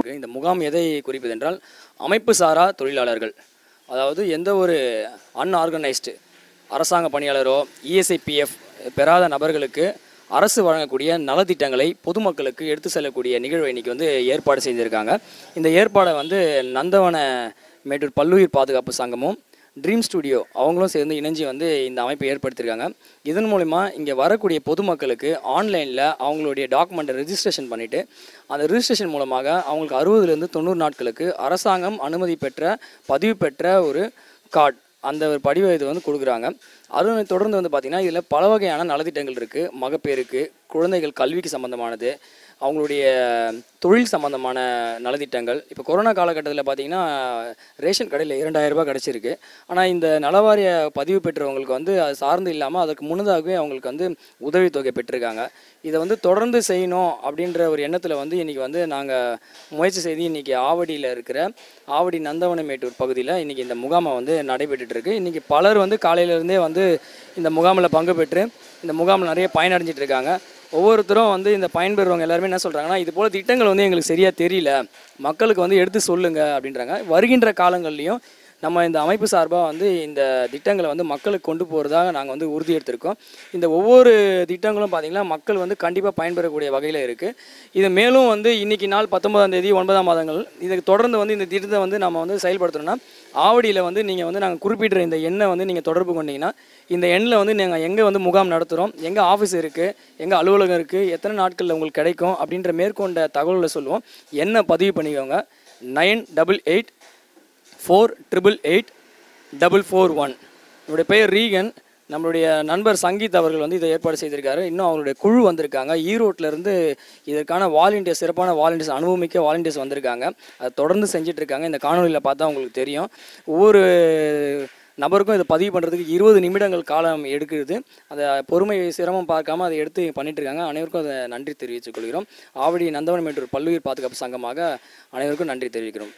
இருக்குது இந்த முகாம் எதை குறிப்பது என்றால் அமைப்பு சாரா தொழிலாளர்கள் அதாவது எந்த ஒரு அன்ஆர்கனைஸ்டு அரசாங்க பணியாளரோ இஎஸ்ஐபிஎஃப் பெறாத நபர்களுக்கு அரசு வழங்கக்கூடிய நலத்திட்டங்களை பொதுமக்களுக்கு எடுத்து செல்லக்கூடிய நிகழ்வை இன்னைக்கு வந்து ஏற்பாடு செய்திருக்காங்க இந்த ஏற்பாடை வந்து நந்தவன மேட்டூர் பல்லுயிர் பாதுகாப்பு சங்கமும் ட்ரீம் ஸ்டுடியோ அவங்களும் சேர்ந்து இணைஞ்சு வந்து இந்த அமைப்பை ஏற்படுத்தியிருக்காங்க இதன் மூலிமா இங்கே வரக்கூடிய பொதுமக்களுக்கு ஆன்லைனில் அவங்களுடைய டாக்குமெண்ட்டை ரெஜிஸ்ட்ரேஷன் பண்ணிவிட்டு அந்த ரெஜிஸ்ட்ரேஷன் மூலமாக அவங்களுக்கு அறுபதுலேருந்து தொண்ணூறு நாட்களுக்கு அரசாங்கம் அனுமதி பெற்ற பதிவு பெற்ற ஒரு கார்டு அந்த ஒரு படிவ இது வந்து கொடுக்குறாங்க அதனை தொடர்ந்து வந்து பார்த்திங்கன்னா இதில் பல வகையான நலத்திட்டங்கள் இருக்குது மகப்பேருக்கு குழந்தைகள் கல்விக்கு சம்மந்தமானது அவங்களுடைய தொழில் சம்மந்தமான நலத்திட்டங்கள் இப்போ கொரோனா காலகட்டத்தில் பார்த்தீங்கன்னா ரேஷன் கடையில் இரண்டாயிரம் ரூபாய் கிடச்சிருக்கு ஆனால் இந்த நலவாரிய பதிவு பெற்றவங்களுக்கு வந்து அது சார்ந்து இல்லாமல் அதுக்கு முன்னதாகவே அவங்களுக்கு வந்து உதவித்தொகை பெற்றிருக்காங்க இதை வந்து தொடர்ந்து செய்யணும் அப்படின்ற ஒரு எண்ணத்தில் வந்து இன்றைக்கி வந்து நாங்கள் முயற்சி செய்து இன்றைக்கி ஆவடியில் இருக்கிற ஆவடி நந்தவனமேட்டூர் பகுதியில் இன்றைக்கி இந்த முகாமை வந்து நடைபெற்றுட்டு இருக்கு இன்றைக்கி பலர் வந்து காலையிலேருந்தே வந்து இந்த முகாமில் பங்கு பெற்று இந்த முகாமில் நிறைய பயனடைஞ்சிட்டு இருக்காங்க ஒவ்வொருத்தரும் வந்து இந்த பயன்பெறுறவங்க எல்லாருமே என்ன சொல்கிறாங்கன்னா இது போல் திட்டங்கள் வந்து எங்களுக்கு சரியாக தெரியல மக்களுக்கு வந்து எடுத்து சொல்லுங்க அப்படின்றாங்க வருகின்ற காலங்கள்லையும் நம்ம இந்த அமைப்பு சார்பாக வந்து இந்த திட்டங்களை வந்து மக்களுக்கு கொண்டு போகிறதாக நாங்கள் வந்து உறுதி எடுத்திருக்கோம் இந்த ஒவ்வொரு திட்டங்களும் பார்த்திங்கன்னா மக்கள் வந்து கண்டிப்பாக பயன்பெறக்கூடிய வகையில் இருக்குது இது மேலும் வந்து இன்னைக்கு நாள் பத்தொன்பதாம் தேதி ஒன்பதாம் மாதங்கள் இதுக்கு தொடர்ந்து வந்து இந்த திட்டத்தை வந்து நம்ம வந்து செயல்படுத்தணும்னா ஆவடியில் வந்து நீங்கள் வந்து நாங்கள் குறிப்பிடுற இந்த எண்ணை வந்து நீங்கள் தொடர்பு கொண்டீங்கன்னா இந்த எண்ணில் வந்து நாங்கள் எங்கே வந்து முகாம் நடத்துகிறோம் எங்கே ஆஃபீஸ் இருக்குது எங்கே அலுவலகம் இருக்குது எத்தனை நாட்களில் உங்களுக்கு கிடைக்கும் அப்படின்ற மேற்கொண்ட தகவல்களை சொல்லுவோம் எண்ணை பதிவு பண்ணிக்கோங்க nine double eight four triple eight double four one என்னுடைய பெயர் ரீகன் நம்மளுடைய நண்பர் சங்கீத் அவர்கள் வந்து இதை ஏற்பாடு செய்திருக்காரு இன்னும் அவருடைய குழு வந்திருக்காங்க ஈரோட்ல இருந்து இதற்கான வாலண்டியர்ஸ் சிறப்பான வாலண்டியர்ஸ் அனுபவமிக்க வாலண்டியர்ஸ் வந்திருக்காங்க அதை தொடர்ந்து செஞ்சுட்டு இருக்காங்க இந்த காணொலியில் பார்த்தா உங்களுக்கு தெரியும் ஒவ்வொரு நபருக்கும் இதை பதிவு பண்ணுறதுக்கு இருபது நிமிடங்கள் காலம் எடுக்குது அதை பொறுமை சிரமம் பார்க்காம அதை எடுத்து பண்ணிட்டு இருக்காங்க அனைவருக்கும் அதை நன்றி தெரிவித்துக் கொள்கிறோம் ஆவடி நந்தவனம் மேட்டூர் பல்லுயிர் பாதுகாப்பு சங்கமாக அனைவருக்கும் நன்றி தெரிவிக்கிறோம்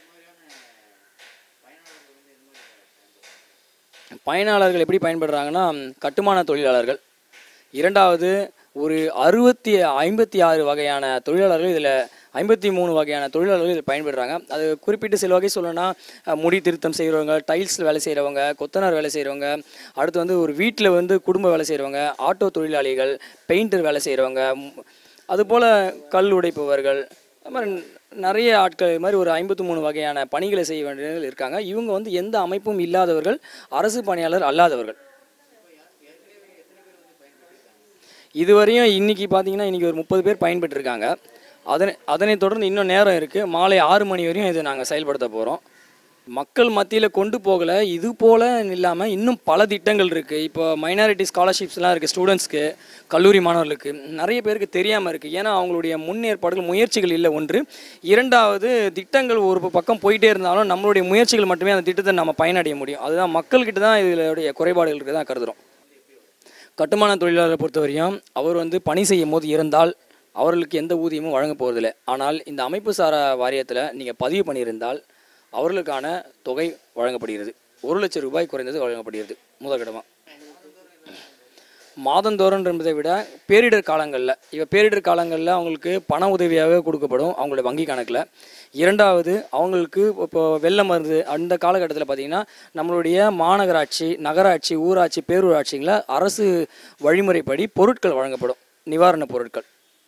பயனாளர்கள் எப்படி பயன்படுறாங்கன்னா கட்டுமான தொழிலாளர்கள் இரண்டாவது ஒரு அறுபத்தி ஐம்பத்தி ஆறு வகையான தொழிலாளர்கள் இதில் ஐம்பத்தி மூணு வகையான தொழிலாளர்கள் இதில் பயன்படுறாங்க அது குறிப்பிட்டு சில வகை சொல்லணும்னா அஹ், முடி திருத்தம் செய்கிறவங்க டைல்ஸ் வேலை செய்கிறவங்க கொத்தனார் வேலை செய்கிறவங்க அடுத்து வந்து ஒரு வீட்டில் வந்து குடும்ப வேலை செய்கிறவங்க ஆட்டோ தொழிலாளிகள் பெயிண்டர் வேலை செய்கிறவங்க அதுபோல் கல் உடைப்பவர்கள் அது மாதிரி நிறைய ஆட்கள் இது மாதிரி ஒரு ஐம்பத்தி மூணு வகையான பணிகளை செய்ய வேண்டியவர்கள் இருக்காங்க இவங்க வந்து எந்த அமைப்பும் இல்லாதவர்கள் அரசு பணியாளர் அல்லாதவர்கள் இதுவரையும் இன்னைக்கு பார்த்தீங்கன்னா இன்னைக்கு ஒரு முப்பது பேர் பயன்பெற்றிருக்காங்க அதனை அதனைத் தொடர்ந்து இன்னும் நேரம் இருக்குது மாலை ஆறு மணி வரையும் இதை நாங்கள் செயல்படுத்த போகிறோம் மக்கள் மத்தியில் கொண்டு போகல இது போல இல்லாமல் இன்னும் பல திட்டங்கள் இருக்குது இப்போ மைனாரிட்டி ஸ்காலர்ஷிப்ஸ்லாம் இருக்குது ஸ்டூடெண்ட்ஸ்க்கு கல்லூரி மாணவர்களுக்கு நிறைய பேருக்கு தெரியாமல் இருக்குது ஏன்னா அவங்களுடைய முன்னேற்பாடுகள் முயற்சிகள் இல்லை ஒன்று இரண்டாவது திட்டங்கள் ஒரு பக்கம் போயிட்டே இருந்தாலும் நம்மளுடைய முயற்சிகள் மட்டுமே அந்த திட்டத்தை நம்ம பயனடைய முடியும் அதுதான் மக்கள்கிட்ட தான் இதனுடைய குறைபாடுகள் இருக்குது தான் கருதுகிறோம் கட்டுமான தொழிலாளரை பொறுத்தவரையும் அவர் வந்து பணி செய்யும் போது இருந்தால் அவர்களுக்கு எந்த ஊதியமும் வழங்க போவதில்லை ஆனால் இந்த அமைப்பு சாரா வாரியத்தில் நீங்கள் பதிவு பண்ணியிருந்தால் அவர்களுக்கான தொகை வழங்கப்படுகிறது ஒரு லட்சம் ரூபாய் குறைந்தது வழங்கப்படுகிறது முதற்கட்டமாக மாதந்தோறும் என்பதை விட பேரிடர் காலங்களில் இப்போ பேரிடர் காலங்களில் அவங்களுக்கு பண உதவியாக கொடுக்கப்படும் அவங்களுடைய வங்கி கணக்கில் இரண்டாவது அவங்களுக்கு இப்போ வெள்ளம் வருது அந்த காலகட்டத்தில் பார்த்திங்கன்னா நம்மளுடைய மாநகராட்சி நகராட்சி ஊராட்சி பேரூராட்சிகளில் அரசு வழிமுறைப்படி பொருட்கள் வழங்கப்படும் நிவாரணப் பொருட்கள்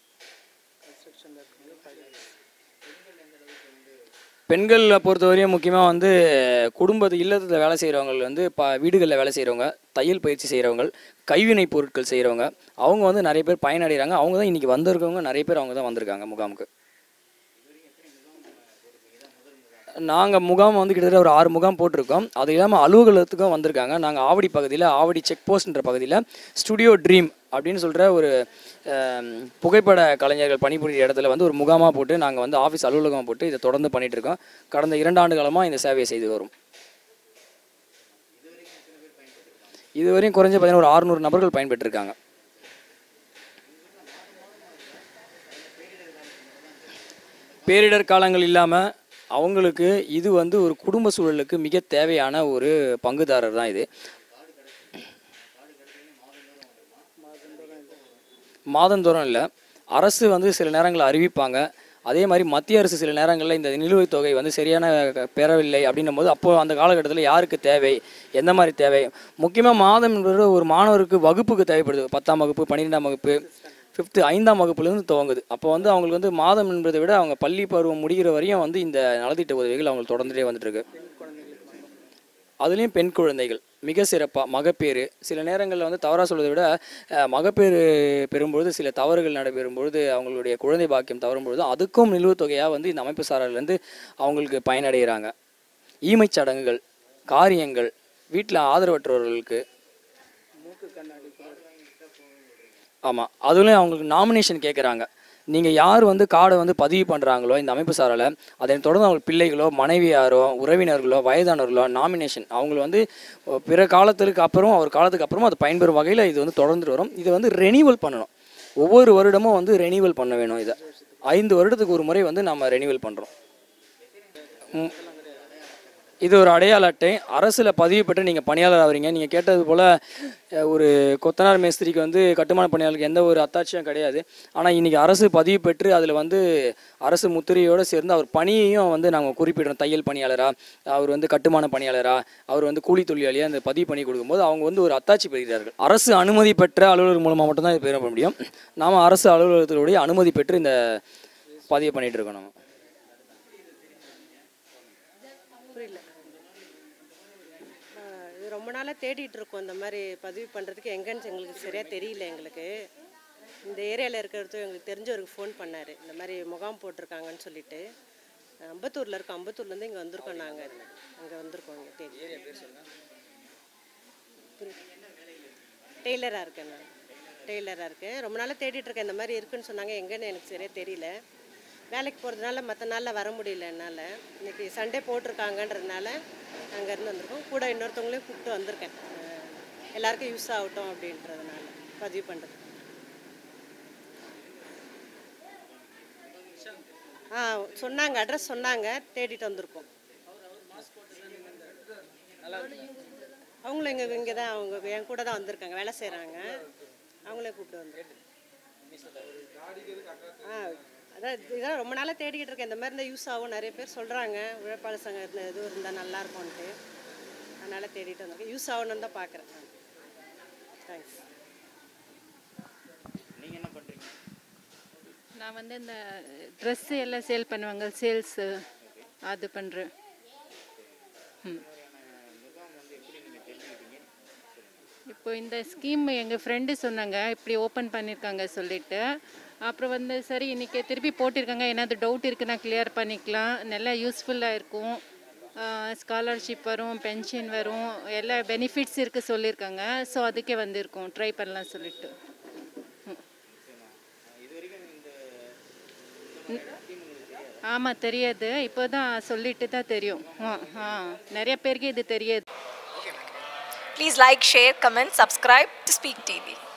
பெண்களை பொறுத்தவரையும் முக்கியமாக வந்து குடும்பத்து இல்லத்தில் வேலை செய்கிறவங்க வந்து ப வீடுகளில் வேலை செய்கிறவங்க தையல் பயிற்சி செய்கிறவங்க கைவினை பொருட்கள் செய்கிறவங்க அவங்க வந்து நிறைய பேர் பயனடைகிறாங்க அவங்க தான் இன்றைக்கி வந்திருக்கவங்க நிறைய பேர் அவங்க தான் வந்திருக்காங்க முகாமுக்கு நாங்கள் முகாம் வந்து கிட்டத்தட்ட ஒரு ஆறு முகாம் போட்டிருக்கோம் அது இல்லாமல் அலுவலகத்துக்கும் வந்திருக்காங்க நாங்கள் ஆவடி பகுதியில் ஆவடி செக் போஸ்ட்ன்ற பகுதியில் ஸ்டுடியோ ட்ரீம் அப்படின்னு சொல்கிற ஒரு அம், புகைப்பட கலைஞர்கள் பணிபுரிகிற இடத்துல வந்து ஒரு முகாமாக போட்டு நாங்கள் வந்து ஆஃபீஸ் அலுவலகம் போட்டு இதை தொடர்ந்து பண்ணிட்டு இருக்கோம் கடந்த இரண்டு ஆண்டு காலமாக இந்த சேவையை செய்து வரும் இதுவரையும் குறைஞ்ச பார்த்தீங்கன்னா ஒரு ஆறுநூறு நபர்கள் பயன்பெற்றிருக்காங்க பேரிடர் காலங்கள் இல்லாமல் அவங்களுக்கு இது வந்து ஒரு குடும்ப சூழலுக்கு மிக தேவையான ஒரு பங்குதாரர் தான் இது மாதந்தோறும் இல்லை அரசு வந்து சில நேரங்களில் அறிவிப்பாங்க அதே மாதிரி மத்திய அரசு சில நேரங்களில் இந்த நிலுவைத் தொகை வந்து சரியான க- பெறவில்லை அப்படின்னும் போது அப்போது அந்த காலகட்டத்தில் யாருக்கு தேவை எந்த மாதிரி தேவை முக்கியமாக மாதம் என்பது ஒரு மாணவருக்கு வகுப்புக்கு தேவைப்படுது பத்தாம் வகுப்பு பன்னிரெண்டாம் வகுப்பு ஃபிஃப்த்து ஐந்தாம் வகுப்புலேருந்து துவங்குது அப்போ வந்து அவங்களுக்கு வந்து மாதம் என்பதை விட அவங்க பள்ளி பருவம் முடிகிற வரையும் வந்து இந்த நலத்திட்ட உதவிகள் அவங்களுக்கு தொடர்ந்துட்டே வந்துட்டு இருக்கு அதுலேயும் பெண் குழந்தைகள் மிக சிறப்பாக மகப்பேறு சில நேரங்களில் வந்து தவறாக சொல்வதை விட அஹ், மகப்பேறு பெறும்பொழுது சில தவறுகள் நடைபெறும் பொழுது அவங்களுடைய குழந்தை பாக்கியம் தவறும் பொழுது அதுக்கும் நிலுவைத் தொகையாக வந்து இந்த அமைப்பு சாரார்லேருந்து அவங்களுக்கு பயனடைகிறாங்க ஈமைச் சடங்குகள் காரியங்கள் வீட்டில் ஆதரவற்றவர்களுக்கு ஆமாம் அதுலேயும் அவங்களுக்கு நாமினேஷன் கேட்குறாங்க நீங்கள் யார் வந்து கார்டை வந்து பதிவு பண்ணுறாங்களோ இந்த அமைப்பு சாரால் அதை தொடர்ந்து அவங்க பிள்ளைகளோ மனைவியாரோ உறவினர்களோ வயதானவர்களோ நாமினேஷன் அவங்கள வந்து அஹ், பிற காலத்திற்கு அப்புறம் ஒரு காலத்துக்கு அப்புறமும் அது பயன்பெறும் வகையில் இது வந்து தொடர்ந்துட்டு வரும் இதை வந்து ரெனிவல் பண்ணணும் ஒவ்வொரு வருடமும் வந்து ரெனிவல் பண்ண வேணும் இதை ஐந்து வருடத்துக்கு ஒரு முறை வந்து நம்ம ரெனிவல் பண்ணுறோம் இது ஒரு அடையாள அட்டை அரசில் பதிவு பெற்று நீங்கள் பணியாளர் ஆகிறீங்க நீங்கள் கேட்டது போல் அஹ், ஒரு கொத்தனார் மேஸ்திரிக்கு வந்து கட்டுமான பணியாளருக்கு எந்த ஒரு அத்தாட்சியும் கிடையாது ஆனால் இன்றைக்கி அரசு பதிவு பெற்று அதில் வந்து அரசு முத்திரையோடு சேர்ந்து அவர் பணியையும் வந்து நாங்கள் குறிப்பிடுறோம் தையல் பணியாளரா அவர் வந்து கட்டுமான பணியாளரா அவர் வந்து கூலி தொழிலாளியாக அந்த பதிவு பண்ணி கொடுக்கும்போது அவங்க வந்து ஒரு அத்தாட்சி பெறுகிறார்கள் அரசு அனுமதி பெற்ற அலுவலர் மூலமாக மட்டும்தான் இது பெற முடியும் நாம் அரசு அலுவலகத்தினுடைய அனுமதி பெற்று இந்த பதிவு பண்ணிகிட்டு இருக்கோம் நம்ம புரியல ஆ, இது ரொம்ப நாளாக தேடிட்டு இருக்கோம் இந்த மாதிரி பதிவு பண்ணுறதுக்கு எங்கன்னு எங்களுக்கு சரியாக தெரியல எங்களுக்கு இந்த ஏரியாவில் இருக்கிறது எங்களுக்கு தெரிஞ்சவருக்கு ஃபோன் பண்ணார் இந்த மாதிரி முகாம் போட்டிருக்காங்கன்னு சொல்லிட்டு அம்பத்தூரில் இருக்கோம் அம்பத்தூர்லேருந்து இங்கே வந்திருக்கோம் நாங்கள் அங்கே வந்திருக்கோம் இங்கே தேடி டெய்லராக இருக்கேன் நான் டெய்லராக இருக்கேன் ரொம்ப நாளாக தேடிட்டு இருக்கேன் இந்த மாதிரி இருக்குன்னு சொன்னாங்க எங்கன்னு எனக்கு சரியாக தெரியல வேலைக்கு போகிறதுனால மற்ற நாளில் வர முடியல என்னால் இன்னைக்கு சண்டே போட்டிருக்காங்கன்றதுனால அங்கேருந்து வந்திருக்கோம் கூட இன்னொருத்தவங்களையும் கூப்பிட்டு வந்திருக்கேன் அஹ் எல்லாருக்கும் யூஸ் ஆகட்டும் அப்படின்றதுனால பதிவு பண்ணுறது ஆ சொன்னாங்க அட்ரஸ் சொன்னாங்க தேடிட்டு வந்திருக்கோம் அவங்களும் இங்கே இங்கே தான் அவங்க என் கூட தான் வந்திருக்காங்க வேலை செய்கிறாங்க அவங்களே கூப்பிட்டு வந்திருக்கேன் ஆ அதான் இதான் ரொம்ப நாளாக தேடிக்கிட்டு இருக்கேன் இந்த மாதிரி இருந்தால் யூஸ் ஆகும் நிறைய பேர் சொல்கிறாங்க உழைப்பாளர் சங்கம் இருந்த இது இருந்தால் நல்லா இருக்கும்ன்ட்டு அதனால் தேடிட்டு வந்திருக்கேன் யூஸ் ஆகணும்னு தான் பார்க்குறேன் தேங்க்ஸ் நான் வந்து இந்த ட்ரெஸ்ஸு எல்லாம் சேல் பண்ணுவாங்க சேல்ஸு அது பண்ணுறேன் இப்போ இந்த ஸ்கீம் எங்கள் ஃப்ரெண்டு சொன்னாங்க இப்படி ஓப்பன் பண்ணியிருக்காங்க சொல்லிட்டு அப்புறம் வந்து சரி இன்றைக்கி திருப்பி போட்டிருக்காங்க ஏதாவது டவுட் இருக்குன்னா கிளியர் பண்ணிக்கலாம் நல்லா யூஸ்ஃபுல்லாக இருக்கும் ஸ்காலர்ஷிப் வரும் பென்ஷன் வரும் எல்லா பெனிஃபிட்ஸ் இருக்குது சொல்லியிருக்காங்க ஸோ அதுக்கே வந்திருக்கோம் ட்ரை பண்ணலாம் சொல்லிட்டு ஆமாம் தெரியாது இப்போ தான் சொல்லிட்டு தான் தெரியும் ஆ ஆ நிறைய பேருக்கு இது தெரியாது Please like, share, comment, subscribe to Speak TV.